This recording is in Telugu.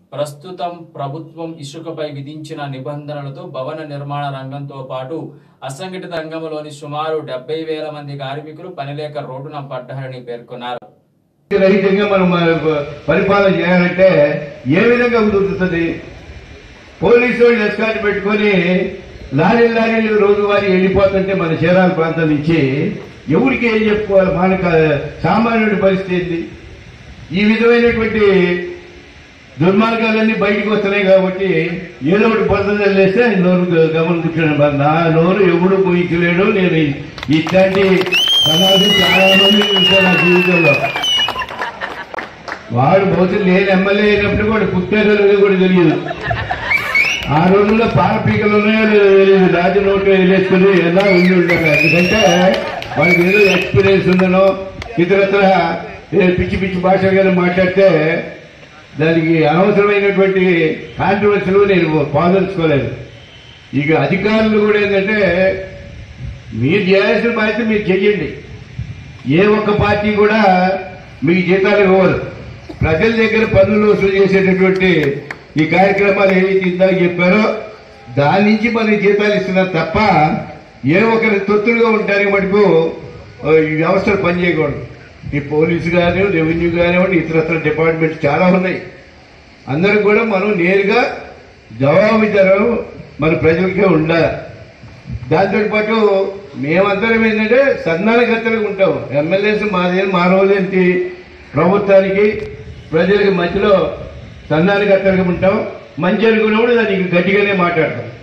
ప్రస్తుతం ప్రభుత్వం ఇసుకపై విధించిన నిబంధనలతో భవన నిర్మాణ రంగంతో పాటు అసంఘటిత రంగంలోని సుమారు డెబ్బై వేల మంది కార్మికులు పనిలేక రోడ్డున పడ్డారని పేర్కొన్నారు రహితంగా మనం మన పరిపాలన చేయాలంటే ఏ విధంగా కుదురుతుంది పోలీసు వాళ్ళు ఎస్కాట్ పెట్టుకొని లారీలు లారీలు రోజువారీ వెళ్ళిపోతుంటే మన చీరాల ప్రాంతం నుంచి ఎవరికి ఏం చెప్పుకోవాలి మనకు సామాన్యుడి పరిస్థితి ఏంది ఈ విధమైనటువంటి దుర్మార్గాలన్నీ బయటకు వస్తున్నాయి కాబట్టి ఏదో ఒకటి పద్ధతి వేస్తే నోరు గమనం కూర్చొని నా నోరు ఎవడు పోయించలేడు నేను ఇట్లాంటి సమాజం చాలా మంది చూశాను నా జీవితంలో వాడు బహుశా నేను ఎమ్మెల్యే అయినప్పుడు కూడా పుట్టారో లేదో కూడా తెలియదు ఆ రోజుల్లో పాల పీకలు ఉన్నాయో లేదో తెలియదు రాజు నోట్లో వేసుకుని ఎలా ఉండి ఉండదు ఎందుకంటే వాళ్ళకి ఏదో ఎక్స్పీరియన్స్ ఉందనో ఇతరత్ర ఏ పిచ్చి పిచ్చి భాషలు కానీ మాట్లాడితే దానికి అనవసరమైనటువంటి కాంట్రవర్సీలు నేను పాదలుచుకోలేదు ఇక అధికారులు కూడా ఏంటంటే మీరు చేయాల్సిన బాధ్యత మీరు చెయ్యండి ఏ ఒక్క పార్టీ కూడా మీకు జీతాలు ఇవ్వరు ప్రజల దగ్గర పన్నులు వసూలు చేసేటటువంటి ఈ కార్యక్రమాలు ఏవైతే ఇందాక చెప్పారో దాని నుంచి మనకి జీతాలు ఇస్తున్నారు తప్ప ఏ ఒక్కరి తొత్తులుగా ఉండడానికి మటుకు ఆ, ఈ వ్యవస్థలు పనిచేయకూడదు ఈ పోలీసు కానీ రెవెన్యూ కానివ్వండి ఇతరత్ర డిపార్ట్మెంట్స్ చాలా ఉన్నాయి అందరికి కూడా మనం నేరుగా జవాబుదారం మన ప్రజలకే ఉండాలి దాంతో పాటు మేమందరం ఏంటంటే సంధానకర్తలుగా ఉంటాం ఎమ్మెల్యేస్ మాదే మా రోజేంటి ప్రభుత్వానికి ప్రజలకి మధ్యలో సంధానకర్తలుగా ఉంటాం మంచి అనుకున్నప్పుడు దానికి గట్టిగానే మాట్లాడతాం